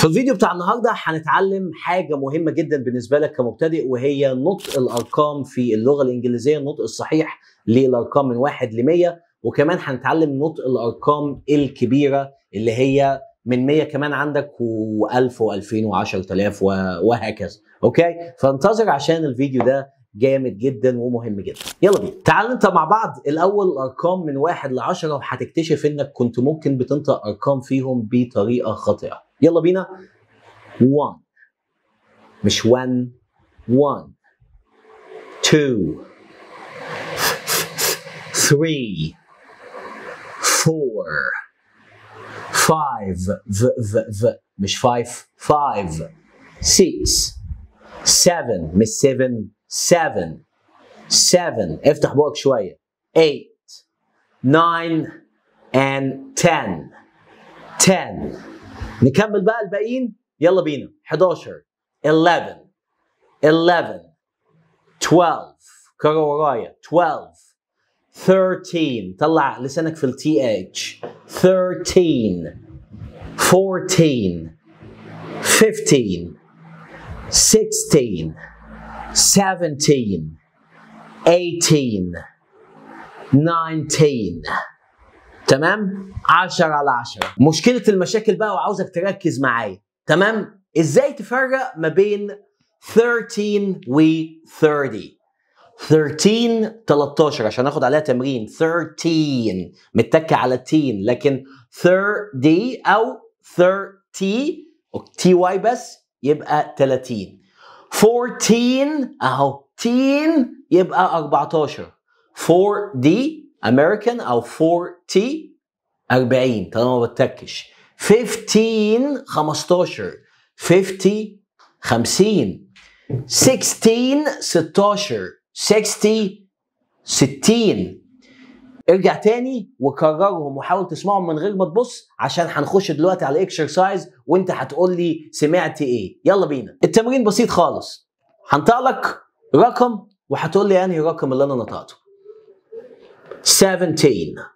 الفيديو بتاع النهارده هنتعلم حاجه مهمه جدا بالنسبه لك كمبتدئ وهي نطق الارقام في اللغه الانجليزيه النطق الصحيح للارقام من 1 ل 100 وكمان هنتعلم نطق الارقام الكبيره اللي هي من 100 كمان عندك و1000 و2000 و10000 وهكذا اوكي فانتظر عشان الفيديو ده جامد جدا ومهم جدا يلا بينا تعال انت مع بعض الاول الارقام من 1 ل 10 وهتكتشف انك كنت ممكن بتنطق ارقام فيهم بطريقه خاطئه يلا بينا 1 مش 1 1 2 3 4 5 v v v مش 5 5 6 7 مش 7 7 7 افتح بقك شوية 8 9 and 10 10 نكمل بقى الباقيين يلا بينا 11 11 11 12 كرر ورايا 12 13 طلع لسانك في التي اتش 13 14 15 16 17 18 19 تمام 10 على 10 مشكله المشاكل بقى وعاوزك تركز معايا تمام ازاي تفرق ما بين 13 و 30 13 13 عشان ناخد عليها تمرين 13 متكة على التين لكن 30 او 30 تي واي بس يبقى 30 14 اهو تين يبقى 14 4 دي امريكان او 4 تي 40 طالما ما بتكش 15 15 50 50 16 16 60 60 ارجع تاني وكررهم وحاول تسمعهم من غير ما تبص عشان هنخش دلوقتي على اكسرسايز وانت هتقول لي سمعت ايه يلا بينا التمرين بسيط خالص هنطق لك رقم وهتقول لي انهي رقم اللي انا نطقته 17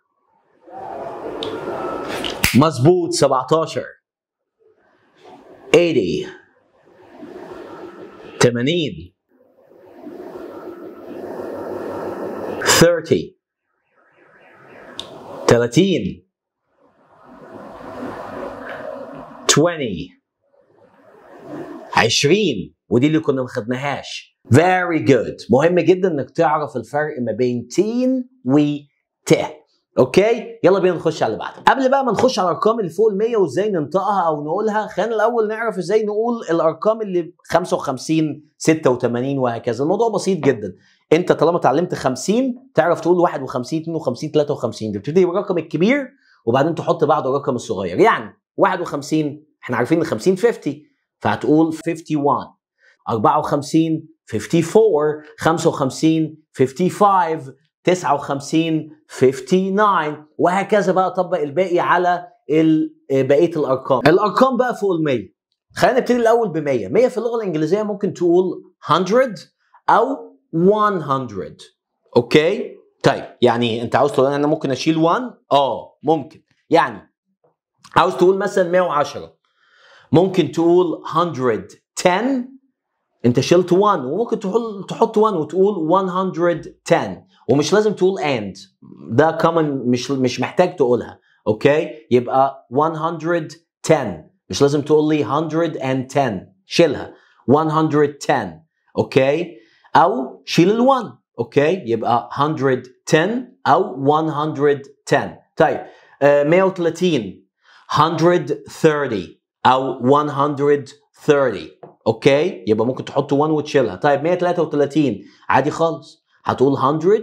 مظبوط 17 80 80 30 30 20 20 ودي اللي كنا ما خدناهاش very good مهم جدا انك تعرف الفرق ما بين تين و ت اوكي يلا بينا نخش على اللي بعده قبل بقى ما نخش على الارقام اللي فوق ال 100 وازاي ننطقها او نقولها خلينا الاول نعرف ازاي نقول الارقام اللي 55 86 وهكذا الموضوع بسيط جدا انت طالما اتعلمت 50 تعرف تقول 51 52 53 بتبتدي بالرقم الكبير وبعدين تحط بعده الرقم الصغير يعني 51 احنا عارفين ان 50 50 فهتقول 51 54 54 55 55 59 59 وهكذا بقى طبق الباقي على بقيه الارقام الارقام بقى فوق ال 100 خلينا نبتدي الاول ب 100 100 في اللغه الانجليزيه ممكن تقول 100 او 100 اوكي طيب يعني انت عاوز تقول انا ممكن اشيل 1 اه ممكن يعني عاوز تقول مثلا 110 ممكن تقول 110 انت شلت 1 وممكن تقول تحط 1 وتقول 110 ومش لازم تقول and ده كمان مش مش محتاج تقولها اوكي يبقى 110 مش لازم تقول لي 110 شيلها 110 اوكي او شيل ال1 اوكي يبقى 110 او 110 طيب آه 130 130 او 130 اوكي يبقى ممكن تحط 1 وتشيلها طيب 133 عادي خالص هتقول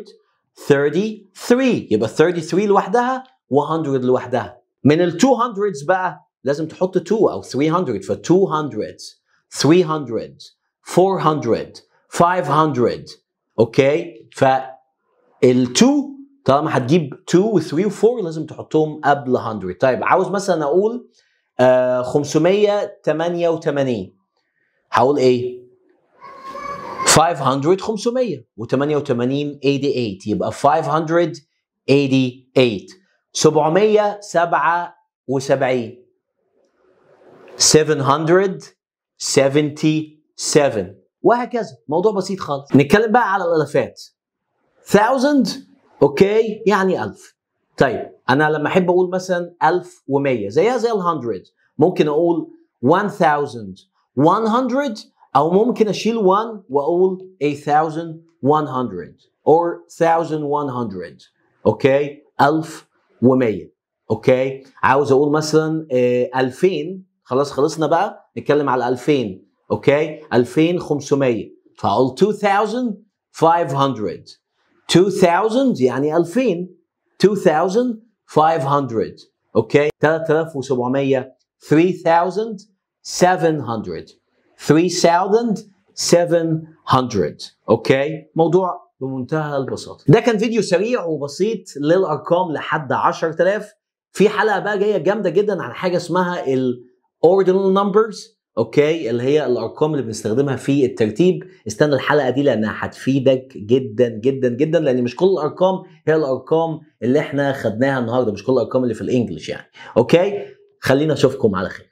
133 يبقى 33 لوحدها و100 لوحدها من ال 200 بقى لازم تحط 2 او 300 ف 200 300 400 500 اوكي فال 2 طالما هتجيب 2 و 3 و 4 لازم تحطهم قبل 100 طيب عاوز مثلا اقول آه 588 هقول ايه 500 500 و88 88 يبقى 588 777 777 وهكذا موضوع بسيط خالص نتكلم بقى على الالافات 1000 اوكي يعني 1000 طيب انا لما احب اقول مثلا 1100 زيها زي ال 100 ممكن اقول 1100 او ممكن اشيل 1 واقول 8100 or 1100 اوكي 1100 اوكي عاوز اقول مثلا آه 2000 خلاص خلصنا بقى نتكلم على 2000 اوكي 2500 فاقول 2500 2000 يعني 2000 2500 اوكي 3700 3700 3700 اوكي موضوع بمنتهى البساطه ده كان فيديو سريع وبسيط للارقام لحد 10000 في حلقه بقى جايه جامده جدا عن حاجه اسمها الاوردينال نمبرز اوكي اللي هي الارقام اللي بنستخدمها في الترتيب استنى الحلقه دي لانها هتفيدك جدا جدا جدا لان مش كل الارقام هي الارقام اللي احنا خدناها النهارده مش كل الارقام اللي في الانجليش يعني اوكي خلينا اشوفكم على خير